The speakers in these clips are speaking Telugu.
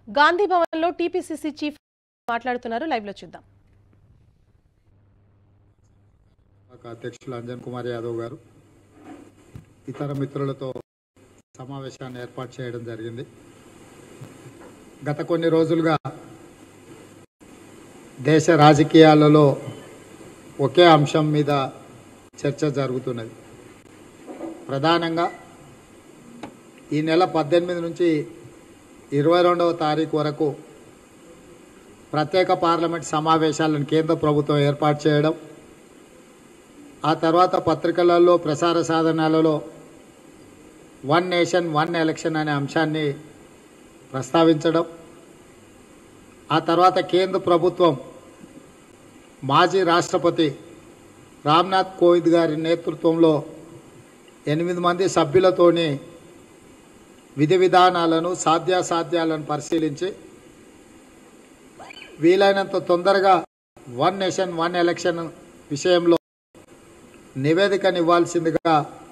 గాంధీ భవన్లో టీపీసీసీ చీఫ్ మాట్లాడుతున్నారు లైవ్ లో చూద్దాం శాఖ అధ్యక్షులు అంజన్ కుమార్ యాదవ్ గారు ఇతర మిత్రులతో సమావేశాన్ని ఏర్పాటు చేయడం జరిగింది గత కొన్ని రోజులుగా దేశ రాజకీయాలలో ఒకే అంశం మీద చర్చ జరుగుతున్నది ప్రధానంగా ఈ నెల పద్దెనిమిది నుంచి ఇరవై రెండవ తారీఖు వరకు ప్రత్యేక పార్లమెంట్ సమావేశాలను కేంద్ర ప్రభుత్వం ఏర్పాటు చేయడం ఆ తర్వాత పత్రికలలో ప్రసార సాధనాలలో వన్ నేషన్ వన్ ఎలక్షన్ అనే అంశాన్ని ప్రస్తావించడం ఆ తర్వాత కేంద్ర ప్రభుత్వం మాజీ రాష్ట్రపతి రామ్నాథ్ కోవింద్ గారి నేతృత్వంలో ఎనిమిది మంది సభ్యులతోని విధి విధానాలను సాధ్యాసాధ్యాలను పరిశీలించి వీలైనంత తొందరగా వన్ నేషన్ వన్ ఎలక్షన్ విషయంలో నివేదికనివ్వాల్సిందిగా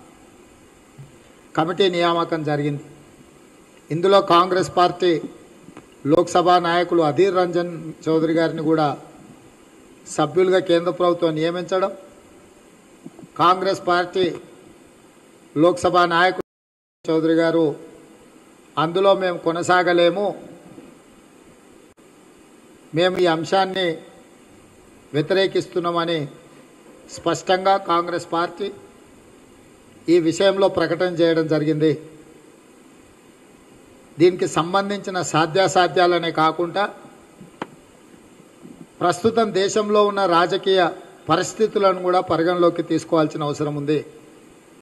కమిటీ నియామకం జరిగింది ఇందులో కాంగ్రెస్ పార్టీ లోక్సభ నాయకులు అధీర్ రంజన్ చౌదరి గారిని కూడా సభ్యులుగా కేంద్ర ప్రభుత్వం నియమించడం కాంగ్రెస్ పార్టీ లోక్సభ నాయకులు చౌదరి గారు అందులో మేము కొనసాగలేము మేము ఈ అంశాన్ని వ్యతిరేకిస్తున్నామని స్పష్టంగా కాంగ్రెస్ పార్టీ ఈ విషయంలో ప్రకటన చేయడం జరిగింది దీనికి సంబంధించిన సాధ్యాసాధ్యాలనే కాకుండా ప్రస్తుతం దేశంలో ఉన్న రాజకీయ పరిస్థితులను కూడా పరిగణలోకి తీసుకోవాల్సిన అవసరం ఉంది